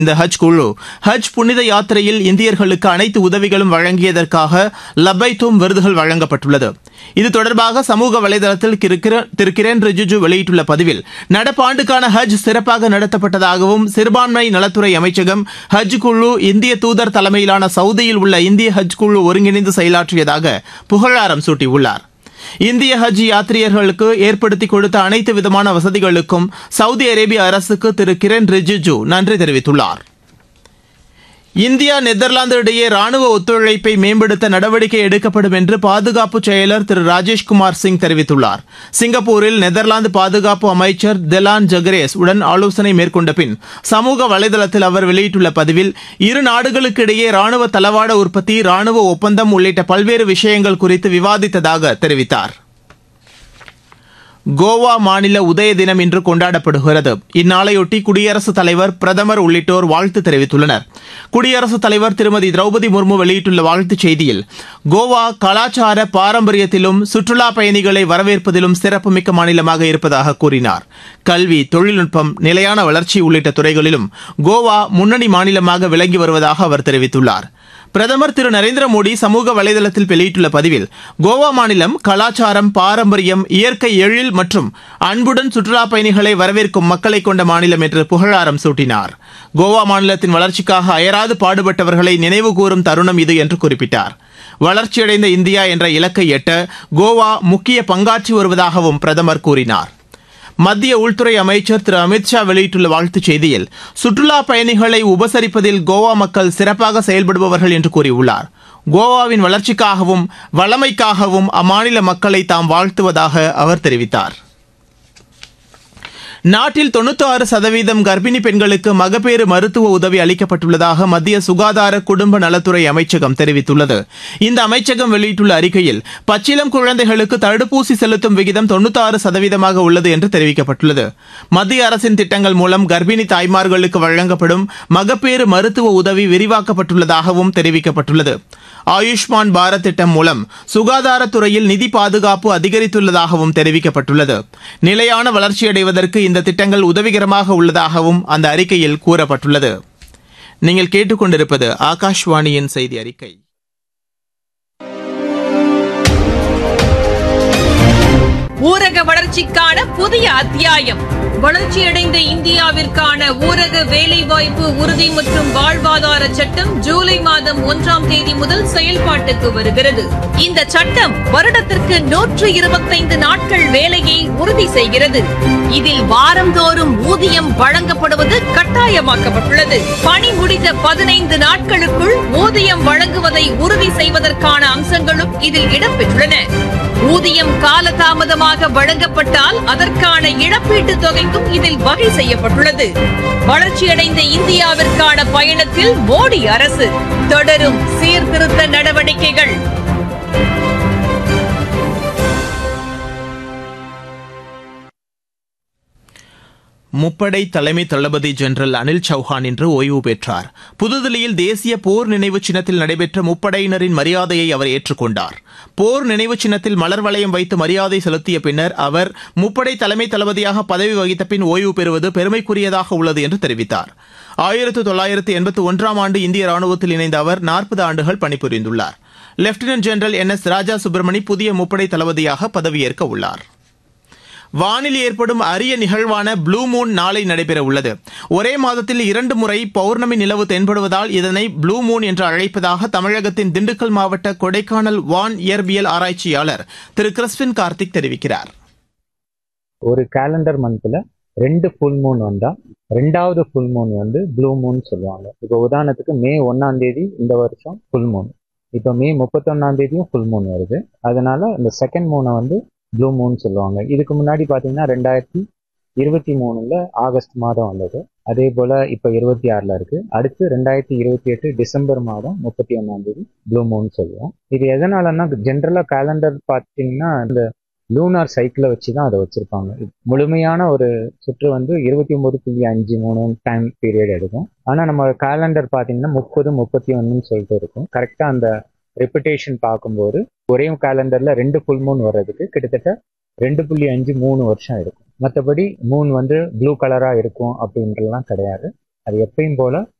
இந்த ஹஜ் குழு ஹஜ் புனித யாத்திரையில் இந்தியர்களுக்கு அனைத்து உதவிகளும் வழங்கியதற்காக லப்பைத்தூம் விருதுகள் வழங்கப்பட்டுள்ளது இது தொடர்பாக சமூக வலைதளத்தில் திரு கிரண் திரு கிரண் ரிஜிஜு வெளியிட்டுள்ள பதிவில் நடப்பாண்டுக்கான ஹஜ் சிறப்பாக நடத்தப்பட்டதாகவும் சிறுபான்மை நலத்துறை அமைச்சகம் ஹஜ் குழு இந்திய தூதர் தலைமையிலான சவுதியில் உள்ள இந்திய ஹஜ் குழு ஒருங்கிணைந்து செயலாற்றியதாக புகழாரம் சூட்டியுள்ளார் இந்திய ஹஜ் யாத்ரீகர்களுக்கு ஏற்படுத்தி கொடுத்த அனைத்து விதமான வசதிகளுக்கும் சவுதி அரேபிய அரசுக்கு திரு கிரண் ரிஜிஜு நன்றி தெரிவித்துள்ளார் இந்தியா நெதர்லாந்து இடையே ராணுவ ஒத்துழைப்பை மேம்படுத்த நடவடிக்கை எடுக்கப்படும் என்று பாதுகாப்பு செயலர் திரு ராஜேஷ்குமார் சிங் தெரிவித்துள்ளார் சிங்கப்பூரில் நெதர்லாந்து பாதுகாப்பு அமைச்சர் தெலான் ஜகரேஸ் உடன் ஆலோசனை மேற்கொண்ட பின் சமூக வலைதளத்தில் அவர் வெளியிட்டுள்ள பதிவில் இரு நாடுகளுக்கு இடையே ராணுவ தளவாட உற்பத்தி ராணுவ ஒப்பந்தம் உள்ளிட்ட பல்வேறு விஷயங்கள் குறித்து விவாதித்ததாக தெரிவித்தார் கோவா மாநில உதய தினம் இன்று கொண்டாடப்படுகிறது இந்நாளையொட்டி குடியரசுத் தலைவர் பிரதமர் உள்ளிட்டோர் வாழ்த்து தெரிவித்துள்ளனர் குடியரசுத் தலைவர் திருமதி திரௌபதி முர்மு வெளியிட்டுள்ள வாழ்த்துச் செய்தியில் கோவா கலாச்சார பாரம்பரியத்திலும் சுற்றுலா பயணிகளை வரவேற்பதிலும் சிறப்புமிக்க மாநிலமாக இருப்பதாக கூறினார் கல்வி தொழில்நுட்பம் நிலையான வளர்ச்சி உள்ளிட்ட துறைகளிலும் கோவா முன்னணி மாநிலமாக விளங்கி வருவதாக அவர் தெரிவித்துள்ளார் பிரதமர் திரு நரேந்திர மோடி சமூக வலைதளத்தில் வெளியிட்டுள்ள பதிவில் கோவா மாநிலம் கலாச்சாரம் பாரம்பரியம் இயற்கை எழில் மற்றும் அன்புடன் சுற்றுலா பயணிகளை வரவேற்கும் மக்களை கொண்ட மாநிலம் என்று புகழாரம் சூட்டினார் கோவா மாநிலத்தின் வளர்ச்சிக்காக அயராது பாடுபட்டவர்களை நினைவு கூறும் தருணம் இது என்று குறிப்பிட்டார் வளர்ச்சியடைந்த இந்தியா என்ற இலக்கை எட்ட கோவா முக்கிய பங்காற்றி வருவதாகவும் பிரதமர் கூறினார் மத்திய உள்துறை அமைச்சர் திரு அமித் ஷா வெளியிட்டுள்ள வாழ்த்துச் செய்தியில் சுற்றுலா பயணிகளை உபசரிப்பதில் கோவா மக்கள் சிறப்பாக செயல்படுபவர்கள் என்று கூறியுள்ளார் கோவாவின் வளர்ச்சிக்காகவும் வளமைக்காகவும் அம்மாநில மக்களை தாம் வாழ்த்துவதாக அவர் தெரிவித்தார் நாட்டில் தொண்ணூத்தாறு சதவீதம் கர்ப்பிணி பெண்களுக்கு மகப்பேறு மருத்துவ உதவி அளிக்கப்பட்டுள்ளதாக மத்திய சுகாதார குடும்ப நலத்துறை அமைச்சகம் தெரிவித்துள்ளது இந்த அமைச்சகம் வெளியிட்டுள்ள அறிக்கையில் பச்சிளம் குழந்தைகளுக்கு தடுப்பூசி செலுத்தும் விகிதம் தொண்ணூத்தாறு சதவீதமாக உள்ளது என்று தெரிவிக்கப்பட்டுள்ளது மத்திய அரசின் திட்டங்கள் மூலம் கர்ப்பிணி தாய்மார்களுக்கு வழங்கப்படும் மகப்பேறு மருத்துவ உதவி விரிவாக்கப்பட்டுள்ளதாகவும் தெரிவிக்கப்பட்டுள்ளது ஆயுஷ்மான் பாரத் திட்டம் மூலம் சுகாதாரத்துறையில் நிதி பாதுகாப்பு அதிகரித்துள்ளதாகவும் தெரிவிக்கப்பட்டுள்ளது நிலையான வளர்ச்சியடைவதற்கு இந்த திட்டங்கள் உதவிகரமாக உள்ளதாகவும் அந்த அறிக்கையில் கூறப்பட்டுள்ளது நீங்கள் கேட்டுக்கொண்டிருப்பது ஆகாஷ்வாணியின் செய்தி அறிக்கை ஊரக வளர்ச்சிக்கான புதிய அத்தியாயம் வளர்ச்சியடைந்த இந்தியாவிற்கான ஊரக வேலைவாய்ப்பு உறுதி மற்றும் வாழ்வாதார சட்டம் ஜூலை மாதம் ஒன்றாம் தேதி முதல் செயல்பாட்டுக்கு வருகிறது இந்த சட்டம் வருடத்திற்கு நூற்று இருபத்தைந்து நாட்கள் வேலையை உறுதி செய்கிறது இதில் வாரந்தோறும் ஊதியம் வழங்கப்படுவது கட்டாயமாக்கப்பட்டுள்ளது பணி முடிந்த பதினைந்து நாட்களுக்குள் ஊதியம் வழங்குவதை உறுதி செய்வதற்கான அம்சங்களும் இதில் இடம்பெற்றுள்ளன ஊதியம் காலதாமதமாக வழங்கப்பட்டால் அதற்கான இழப்பீட்டுத் தொகைக்கும் இதில் வகை செய்யப்பட்டுள்ளது வளர்ச்சியடைந்த இந்தியாவிற்கான பயணத்தில் மோடி அரசு தொடரும் சீர்திருத்த நடவடிக்கைகள் முப்படை தலைமை தளபதி ஜெனரல் அனில் சௌஹான் இன்று ஓய்வு பெற்றார் புதுதில்லியில் தேசிய போர் நினைவு சின்னத்தில் நடைபெற்ற முப்படையினரின் மரியாதையை அவர் ஏற்றுக்கொண்டார் போர் நினைவு சின்னத்தில் மலர் வளையம் வைத்து மரியாதை செலுத்திய பின்னர் அவர் முப்படை தலைமை தளபதியாக பதவி வகித்த பின் ஓய்வு பெறுவது பெருமைக்குரியதாக உள்ளது என்று தெரிவித்தார் ஆயிரத்து தொள்ளாயிரத்து எண்பத்தி ஒன்றாம் ஆண்டு இந்திய ராணுவத்தில் இணைந்த அவர் நாற்பது ஆண்டுகள் பணிபுரிந்துள்ளார் lieutenant general N S Raja Subramani புதிய முப்படை தளபதியாக பதவியேற்க உள்ளார் வானில் ஏற்படும் அரிய நிகழ்வான ப்ளூ மூன் நாளை நடைபெற உள்ளது ஒரே மாதத்தில் இரண்டு முறை பௌர்ணமி நிலவு தென்படுவதால் இதனை ப்ளூ மூன் என்று அழைப்பதாக தமிழகத்தின் திண்டுக்கல் மாவட்ட கொடைக்கானல் வான் இயற்பியல் ஆராய்ச்சியாளர் திரு கிறிஸ்பின் கார்த்திக் தெரிவிக்கிறார் ஒரு கேலண்டர் மந்த்ல ரெண்டு ஃபுல் மூன் வந்தா ரெண்டாவது ஃபுல் மூன் வந்து ப்ளூ மூன் சொல்லுவாங்க இப்போ உதாரணத்துக்கு மே ஒன்னாம் தேதி இந்த வருஷம் ஃபுல் மூன் இப்போ மே முப்பத்தொன்னாம் தேதியும் ஃபுல் மூன் வருது அதனால இந்த செகண்ட் மூனை வந்து ப்ளூ மூன் சொல்லுவாங்க இதுக்கு முன்னாடி பார்த்தீங்கன்னா ரெண்டாயிரத்தி இருபத்தி மூணுல ஆகஸ்ட் மாதம் வந்தது அதே போல இப்போ இருபத்தி ஆறுல இருக்கு அடுத்து ரெண்டாயிரத்தி இருபத்தி எட்டு டிசம்பர் மாதம் முப்பத்தி ஒன்னாம் தேதி ப்ளூ மூன் சொல்லுவோம் இது எதனாலன்னா ஜென்ரலா கேலண்டர் பார்த்தீங்கன்னா இந்த லூனார் சைக்கிளை வச்சு தான் அதை வச்சிருப்பாங்க முழுமையான ஒரு சுற்று வந்து இருபத்தி ஒன்பது புள்ளி அஞ்சு மூணு டைம் பீரியட் எடுக்கும் ஆனால் நம்ம கேலண்டர் பார்த்தீங்கன்னா முப்பது முப்பத்தி ஒன்றுன்னு சொல்லிட்டு இருக்கும் கரெக்டாக அந்த ரெப்புடேஷன் பார்க்கும்போது ஒரே கேலண்டர்ல ரெண்டு ஃபுல் மூன் வர்றதுக்கு கிட்டத்தட்ட ரெண்டு புள்ளி அஞ்சு மூணு வருஷம் இருக்கும் மற்றபடி மூன் வந்து ப்ளூ கலராக இருக்கும் அப்படின்றலாம் கிடையாது அது எப்பயும் போல